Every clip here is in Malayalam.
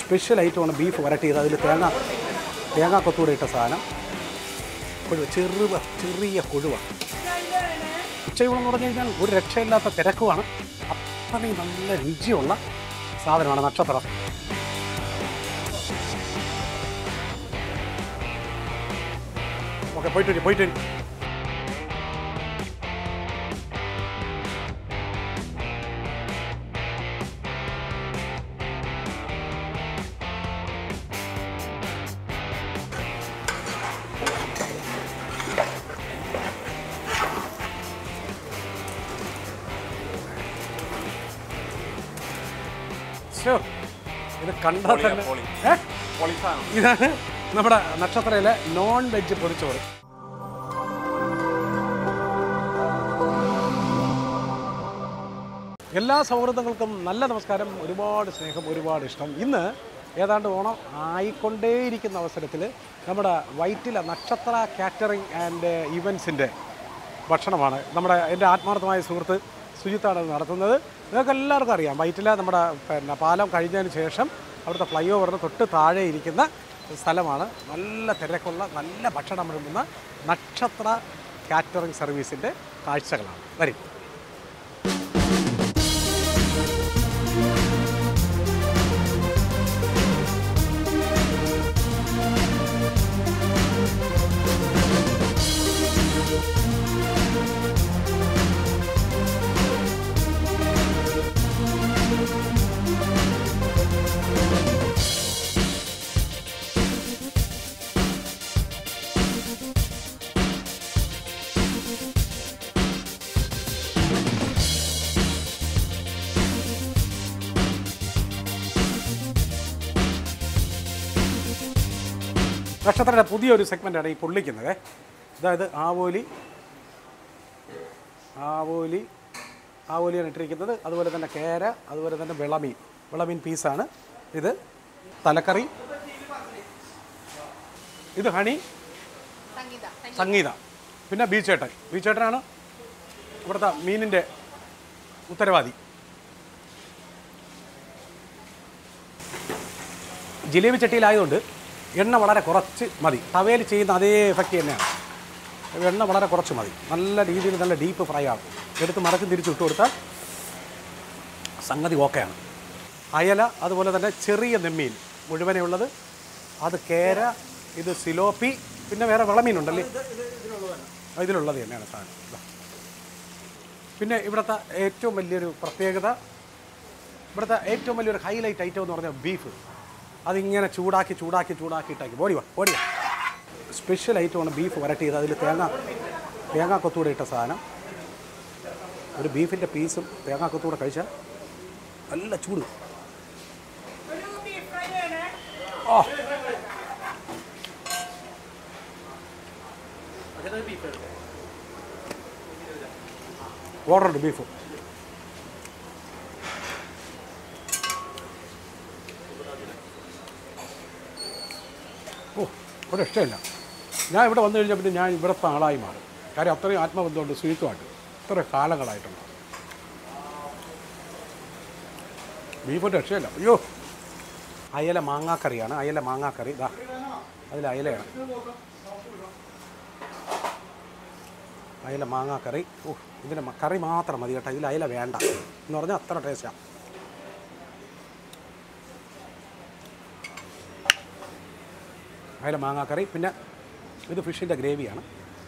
സ്പെഷ്യൽ ഐറ്റമാണ് ബീഫ് വരട്ടിയത് അതിൽ തേങ്ങ തേങ്ങാ കൊത്തൂടെ ഇട്ട സാധനം കൊഴുവ ചെറുവ ചെറിയ കൊഴുവ ഉച്ചയൂണെന്ന് പറഞ്ഞു കഴിഞ്ഞാൽ ഒരു രക്ഷയില്ലാത്ത തിരക്കുമാണ് അത്രയും നല്ല രുചിയുള്ള സാധനമാണ് നക്ഷത്രം ഓക്കെ പോയിട്ട് വരും പോയിട്ട് വരും ശ്ശോ, ഇത് കണ്ടാൽ തന്നെ ഏ? ഇതാണ് നമ്മുടെ നക്ഷത്രയിലെ നോൺ വെജ് പൊതിച്ചോറ് എല്ലാ സൗഹൃദങ്ങൾക്കും നല്ല നമസ്കാരം ഒരുപാട് സ്നേഹം ഒരുപാട് ഇഷ്ടം ഇന്ന് ഏതാണ്ട് ഓണം ആയിക്കൊണ്ടേയിരിക്കുന്ന അവസരത്തിൽ നമ്മുടെ വൈറ്റില നക്ഷത്ര കാറ്ററിംഗ് ആൻഡ് ഇവൻസിൻ്റെ ഭക്ഷണമാണ് നമ്മുടെ എൻ്റെ ആത്മാർത്ഥമായ സുഹൃത്ത് സുജിത്താണ് ഇത് നടത്തുന്നത് നിങ്ങൾക്ക് എല്ലാവർക്കും അറിയാം വൈറ്റില നമ്മുടെ പിന്നെ പാലം കഴിഞ്ഞതിന് ശേഷം അവിടുത്തെ ഫ്ലൈ ഓവറിന് തൊട്ട് താഴെ ഇരിക്കുന്ന സ്ഥലമാണ് നല്ല തിരക്കുള്ള നല്ല ഭക്ഷണം വിളമ്പുന്ന നക്ഷത്ര കാറ്ററിംഗ് സർവീസിൻ്റെ കാഴ്ചകളാണ് വരും നക്ഷത്രയുടെ പുതിയൊരു സെഗ്മെൻ്റാണ് ഈ പൊള്ളിക്കുന്നത് അതായത് ആവോലി ആവോലി ആവോലിയാണ് ഇട്ടിരിക്കുന്നത് അതുപോലെ തന്നെ കേര അതുപോലെ തന്നെ വിളമീൻ വിളമീൻ പീസാണ് ഇത് തലക്കറി ഇത് ഹണി സംഗീത പിന്നെ ബീച്ചേട്ടൻ ബീച്ചേട്ടനാണ് ഇവിടുത്തെ മീനിൻ്റെ ഉത്തരവാദി ജിലേബി ചട്ടിയിലായതുകൊണ്ട് എണ്ണ വളരെ കുറച്ച് മതി തവയിൽ ചെയ്യുന്ന അതേ എഫക്റ്റ് തന്നെയാണ് എണ്ണ വളരെ കുറച്ച് മതി നല്ല രീതിയിൽ നല്ല ഡീപ്പ് ഫ്രൈ ആകും എടുത്ത് മറച്ച് തിരിച്ച് ഇട്ട് കൊടുത്താൽ സംഗതി ഓക്കെയാണ് അയല അതുപോലെ തന്നെ ചെറിയ നെമ്മീൻ മുഴുവനെ ഉള്ളത് അത് കേര ഇത് സിലോപ്പി പിന്നെ വേറെ വിളമീനുണ്ടല്ലേ ആ, ഇതിലുള്ളത് തന്നെയാണ് സാധനം ഇതാ. പിന്നെ ഇവിടുത്തെ ഏറ്റവും വലിയൊരു പ്രത്യേകത ഇവിടുത്തെ ഏറ്റവും വലിയൊരു ഹൈലൈറ്റ് ഐറ്റം എന്ന് പറഞ്ഞാൽ ബീഫ് അതിങ്ങനെ ചൂടാക്കി ചൂടാക്കി ചൂടാക്കി ഇട്ടാക്കി ഓടി വാ ഓടി വാ സ്പെഷ്യൽ ഐറ്റമാണ് ബീഫ് വരട്ടിയത് അതിൽ തേങ്ങ തേങ്ങാ കൊത്തൂടെ ഇട്ട സാധനം ഒരു ബീഫിൻ്റെ പീസും തേങ്ങാ കൊത്തൂടെ കഴിച്ചാൽ നല്ല ചൂട് ഓ ഓർഡറുണ്ട് ബീഫ് ഓ ഇവിടെ ഇഷ്ടമില്ല ഞാൻ ഇവിടെ വന്നു കഴിഞ്ഞാൽ പിന്നെ ഞാൻ ഇവിടുത്തെ ആളായി മാറും കാര്യം അത്രയും ആത്മബന്ധമുണ്ട് സ്വീറ്റുമായിട്ട് ഇത്ര കാലങ്ങളായിട്ടുണ്ട് ബീഫിൻ്റെ രക്ഷയില്ല അയ്യോ അയല മാങ്ങാക്കറിയാണ് അയല മാങ്ങാക്കറി ഇതാ അതിൽ അയലയാണ് അയല മാങ്ങാക്കറി ഓ ഇതിന് മ- കറി മാത്രം മതി കേട്ടോ ഇതിൽ അയല വേണ്ട എന്ന് പറഞ്ഞാൽ അത്ര ടേസ്റ്റാണ് അയല മാങ്ങാക്കറി പിന്നെ ഇത് ഫിഷിൻ്റെ ഗ്രേവിയാണ്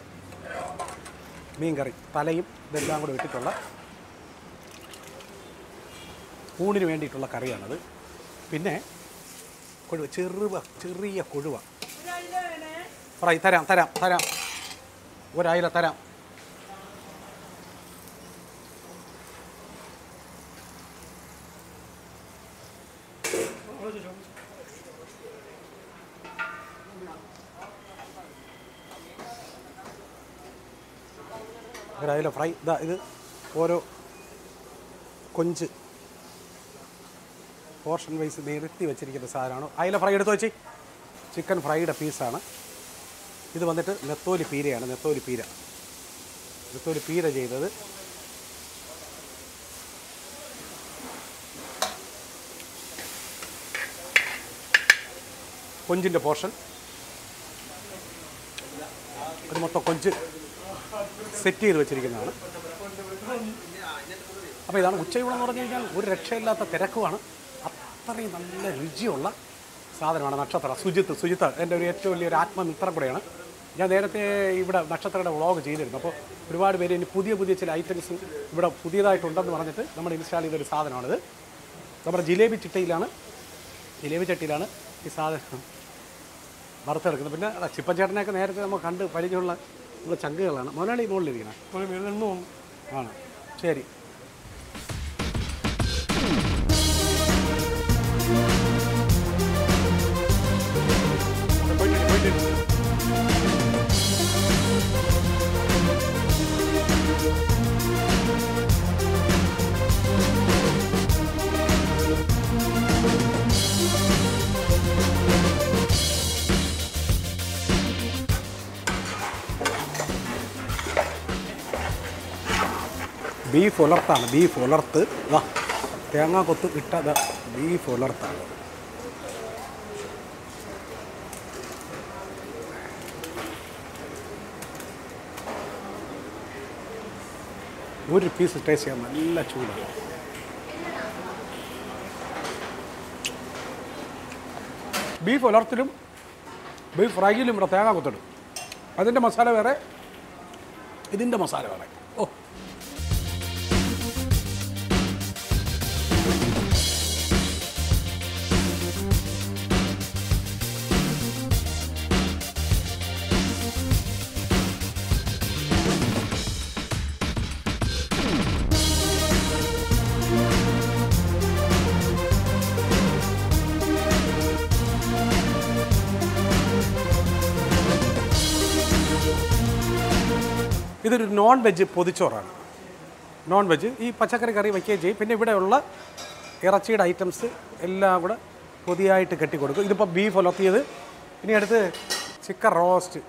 മീൻ കറി തലയും ഇതെല്ലാം കൂടെ ഇട്ടിട്ടുള്ള ഊണിന് വേണ്ടിയിട്ടുള്ള കറിയാണത് പിന്നെ കൊഴുവ ചെറുവ ചെറിയ കൊഴുവ ഫ്രൈ തരാം തരാം തരാം ഒരയില തരാം ഒരയില ഫ്രൈ ഇതാ ഇത് ഓരോ കൊഞ്ച് പോർഷൻ വൈസ് നിരത്തി വെച്ചിരിക്കുന്ന സാധനമാണ് അയില ഫ്രൈ എടുത്ത് വെച്ച് ചിക്കൻ ഫ്രൈയുടെ പീസാണ് ഇത് വന്നിട്ട് നെത്തോലി പീരയാണ് നെത്തോലി പീര നെത്തോലി പീര ചെയ്തത് കൊഞ്ചിൻ്റെ പോർഷൻ ഇത് മൊത്തം കൊഞ്ച് സെറ്റ് ചെയ്ത് വെച്ചിരിക്കുന്നതാണ് അപ്പോൾ ഇതാണ് ഉച്ചയൂണം എന്ന് പറഞ്ഞു കഴിഞ്ഞാൽ ഒരു രക്ഷയില്ലാത്ത തിരക്കുമാണ് അത്രയും നല്ല രുചിയുള്ള സാധനമാണ് നക്ഷത്ര സുജിത്ത് സുജിത്ത് എൻ്റെ ഒരു ഏറ്റവും വലിയൊരു ആത്മമിത്രം കൂടെയാണ് ഞാൻ നേരത്തെ ഇവിടെ നക്ഷത്രയുടെ വ്ളോഗ് ചെയ്തിരുന്നു അപ്പോൾ ഒരുപാട് പേര് ഇനി പുതിയ പുതിയ ചില ഐറ്റംസ് ഇവിടെ പുതിയതായിട്ടുണ്ടെന്ന് പറഞ്ഞിട്ട് നമ്മൾ ഇൻസ്റ്റാൾ ചെയ്തൊരു സാധനമാണിത് നമ്മുടെ ജിലേബി ചിട്ടയിലാണ് ജിലേബി ചട്ടിയിലാണ് ഈ സാധനം വറുത്തെടുക്കുന്നത് പിന്നെ അതാ ചിപ്പൻ ചേട്ടനെയൊക്കെ നേരത്തെ നമ്മൾ കണ്ട് പരിചയമുള്ള നമ്മുടെ ചങ്കുകളാണ് മുതലാളി മുകളിലിരിക്കണം ആണ് ശരി പോയിട്ട് പോയിട്ട് ബീഫ് ഉലർത്താണ് ബീഫ് ഉലർത്ത് ഇതാ തേങ്ങാ കൊത്ത് ഇട്ടത് ബീഫ് ഉലർത്താണ് ഒരു പീസ് ടേസ്റ്റ് ചെയ്യാൻ നല്ല ചൂടാണ് ബീഫ് ഉലർത്തിലും ബീഫ് ഫ്രൈയിലും ഇവിടെ തേങ്ങ കൊത്തിടും അതിൻ്റെ മസാല വേറെ ഇതിൻ്റെ മസാല വേറെ ഓ ഇതൊരു നോൺ വെജ് പൊതിച്ചോറാണ് നോൺ വെജ് ഈ പച്ചക്കറി കറി വയ്ക്കുകയും ചെയ്യും പിന്നെ ഇവിടെയുള്ള ഇറച്ചിയുടെ ഐറ്റംസ് എല്ലാം കൂടെ പൊതിയായിട്ട് കെട്ടിക്കൊടുക്കും ഇതിപ്പോൾ ബീഫ് ഒലത്തിയത് ഇനി അടുത്ത് ചിക്കൻ റോസ്റ്റ്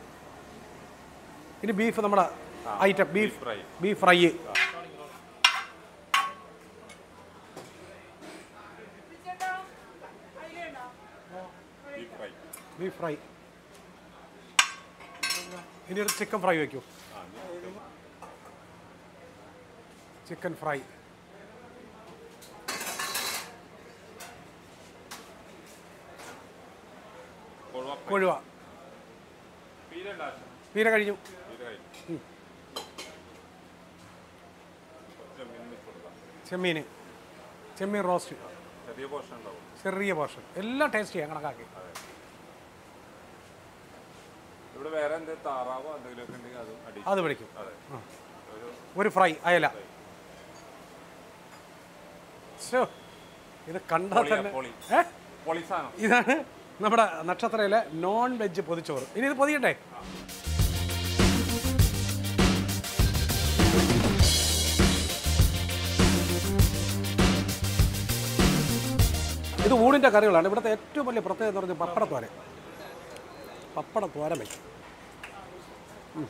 ഇനി ബീഫ് നമ്മുടെ item beef beef fry beef fry ഇനി ഒരു ചിക്കൻ ഫ്രൈ വയ്ക്കൂ ചിക്കൻ ഫ്രൈ കൊഴുവ പീര കഴിഞ്ഞു ചെമ്മീൻ ചെമ്മീൻ റോസ്റ്റ് ചെറിയ പോർഷൻ ഉണ്ടാവും ചെറിയ പോർഷൻ എല്ലാം ടേസ്റ്റ് ചെയ്യാം കണക്കാക്കി ഇവിടെ വേറെ എന്തെങ്കിലും താറാവോ എന്തെങ്കിലുമൊക്കെ ഉണ്ടെങ്കിൽ അതും അടി അത് പിടിക്കും അതെ ആ. ഒരു ഫ്രൈ അയല ശോ, ഇത് കണ്ടാൽ പൊളിയാ, തന്നെ പൊളി. ഏ പൊളി സാധനം ഇതാണ് നമ്മുടെ നക്ഷത്രയിലെ നോൺ വെജ് പൊതിച്ചോറ് ഇനി ഇത് പൊതിയട്ടെ ഇത് ഊണിൻ്റെ കറികളാണ് ഇവിടുത്തെ ഏറ്റവും വലിയ പ്രത്യേകത എന്ന് പറഞ്ഞാൽ പപ്പടത്തോര പപ്പടത്തോര വയ്ക്കും ഉം.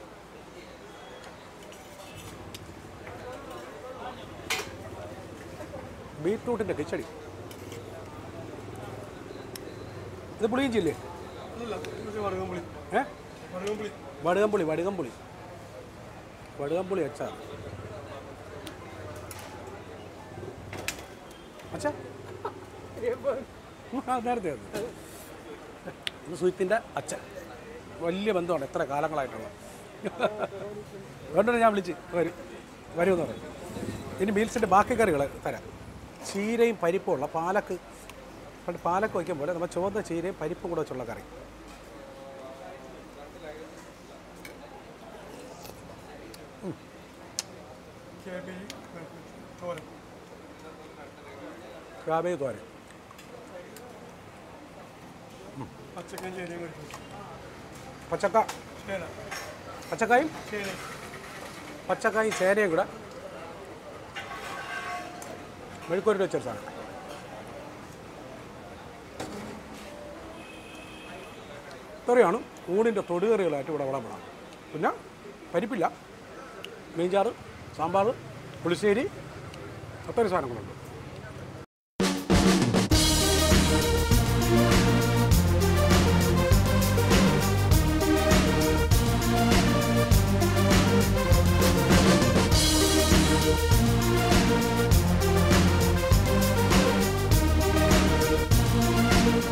ബീട്രൂട്ടിൻ്റെ കിച്ചടി ഇത് പുളിയിഞ്ചില്ലേ ഏ വടുകംപുളി വടുകംപുളി വടുകംപുളി അച്ചാർ അച്ഛാ ആ, നേരത്തെ അത് ഇത് സുഹിത്തിൻ്റെ അച്ഛൻ വലിയ ബന്ധമാണ് എത്ര കാലങ്ങളായിട്ടുള്ള വേണ്ടോ ഞാൻ വിളിച്ച് വരും വരുമെന്ന് പറഞ്ഞു ഇനി മീൽസിൻ്റെ ബാക്കി കറികൾ തരാം ചീരയും പരിപ്പും ഉള്ള പാലക്ക് പണ്ട് പാലക്ക് വയ്ക്കുമ്പോൾ നമ്മൾ ചുവന്ന ചീരയും പരിപ്പും കൂടെ വെച്ചുള്ള കറി ഉം. കാബേജ് തോരൻ പച്ചക്ക പച്ചക്കായും പച്ചക്കായും ചേനയും കൂടെ മെഴുക്കൂരിട്ട് വെച്ചൊരു സാധനം ഇത്രയാണ് ഊണിൻ്റെ തൊടുകറികളായിട്ട് ഇവിടെ വിളമ്പണം പിന്നെ പരിപ്പില്ല മീൻചാറ് സാമ്പാർ പുളിശ്ശേരി അത്രയും സാധനങ്ങളുണ്ട്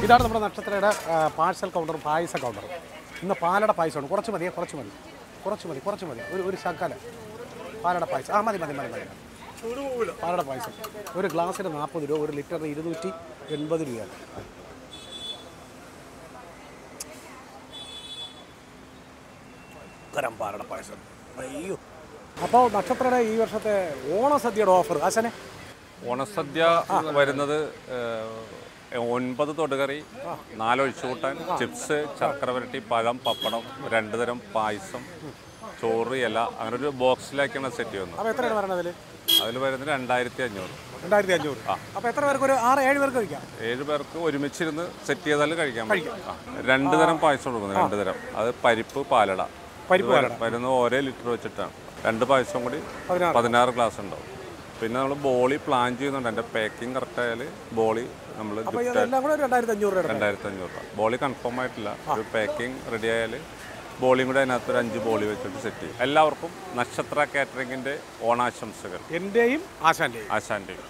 ഇതാണ് നമ്മുടെ നക്ഷത്രയുടെ പാഴ്സൽ കൗണ്ടറും പായസ കൗണ്ടറും ഇന്ന് പാലട പായസമാണ് കുറച്ച് മതിയേ കുറച്ച് മതി കുറച്ച് മതി കുറച്ച് മതി ഒരു ഒരു ശകല പാലട പായസം ആ മതി മതി മതി മതി പാലട പായസം ഒരു ഗ്ലാസ്സിന് നാൽപ്പത് രൂപ ഒരു ലിറ്ററിന് ഇരുന്നൂറ്റി എൺപത് രൂപയാണ് തരം പാലട പായസം അയ്യോ അപ്പോൾ നക്ഷത്രയുടെ ഈ വർഷത്തെ ഓണസദ്യയുടെ ഓഫർ ആശനെ ഓണസദ്യ വരുന്നത് ഏഹ്, ഒൻപത് തൊടുകറി നാലൊഴിച്ചുകൂട്ടാൻ ചിപ്സ് ശർക്കര വരട്ടി പഴം പപ്പടം രണ്ട് തരം പായസം ചോറ് ഇല അങ്ങനെ ഒരു ബോക്സിലാക്കിയാണ് സെറ്റ് ചെയ്യുന്നത് അപ്പോൾ എത്രയാണ് പറയുന്നത് അതിൽ അതിൽ വരുന്നത് രണ്ടായിരത്തി അഞ്ഞൂറ് രണ്ടായിരത്തി അഞ്ഞൂറ് അപ്പോൾ എത്ര പേർക്ക് ഒരു ആറ് ഏഴ് പേർക്ക് കഴിക്കാം ഏഴ് പേർക്ക് ഒരുമിച്ചിരുന്ന് സെറ്റ് ചെയ്താൽ കഴിക്കാൻ പറ്റും ആ, രണ്ട് തരം പായസം കൊടുക്കുന്നത് രണ്ട് തരം അത് പരിപ്പ് പാലട പരിപ്പ് ഇത് വരുന്നത് ഓരോ ലിറ്റർ വെച്ചിട്ടാണ് രണ്ട് പായസം കൂടി പതിനാറ്. പതിനാറ് ഗ്ലാസ് ഉണ്ടാവും പിന്നെ നമ്മൾ ബോളി പ്ലാൻ ചെയ്യുന്നുണ്ട് എൻ്റെ പാക്കിംഗ് കറക്റ്റ് ആയാൽ ബോളി നമ്മൾ അപ്പോൾ ഇതെല്ലാം കൂടെ ഒരു രണ്ടായിരത്തി അഞ്ഞൂറ് രൂപയുടെ രണ്ടായിരത്തി അഞ്ഞൂറ് രൂപ ബോളി കൺഫേം ആയിട്ടില്ല ഒരു പാക്കിംഗ് റെഡി ആയാൽ ബോളിയും കൂടെ അതിനകത്ത് ഒരു അഞ്ച് ബോളി വെച്ചിട്ട് സെറ്റ് ചെയ്യും എല്ലാവർക്കും നക്ഷത്ര കാറ്ററിംഗിൻ്റെ ഓണാശംസകൾ എൻ്റെയും ആശാൻ്റെയും ആശാൻ്റെയും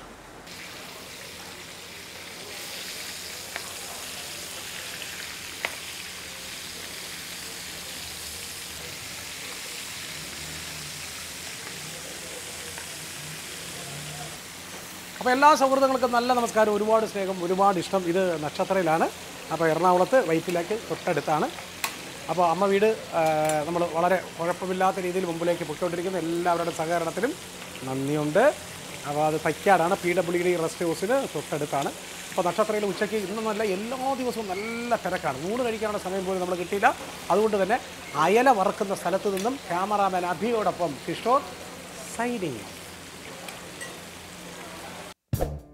അപ്പോൾ എല്ലാ സൗഹൃദങ്ങൾക്കും നല്ല നമസ്കാരം ഒരുപാട് സ്നേഹം ഒരുപാട് ഇഷ്ടം ഇത് നക്ഷത്രയിലാണ് അപ്പോൾ എറണാകുളത്ത് വൈറ്റിലേക്ക് തൊട്ടടുത്താണ് അപ്പോൾ അമ്മ വീട് നമ്മൾ വളരെ കുഴപ്പമില്ലാത്ത രീതിയിൽ മുമ്പിലേക്ക് പൊയ്ക്കൊണ്ടിരിക്കുന്ന എല്ലാവരുടെ സഹകരണത്തിലും നന്ദിയുണ്ട് അപ്പോൾ അത് തൈക്കാടാണ് പി ഡബ്ല്യു ഡി റെസ്റ്റ് ഹൗസിന് തൊട്ടടുത്താണ് അപ്പോൾ നക്ഷത്രയിൽ ഉച്ചയ്ക്ക് ഇന്നൊന്നല്ല എല്ലാ ദിവസവും നല്ല തിരക്കാണ് ഊണ് കഴിക്കാനുള്ള സമയം പോലും നമ്മൾ കിട്ടിയില്ല അതുകൊണ്ട് തന്നെ അയല വറക്കുന്ന സ്ഥലത്ത് നിന്നും ക്യാമറാമാൻ അഭിയോടൊപ്പം കിഷോർ സൈനിങ്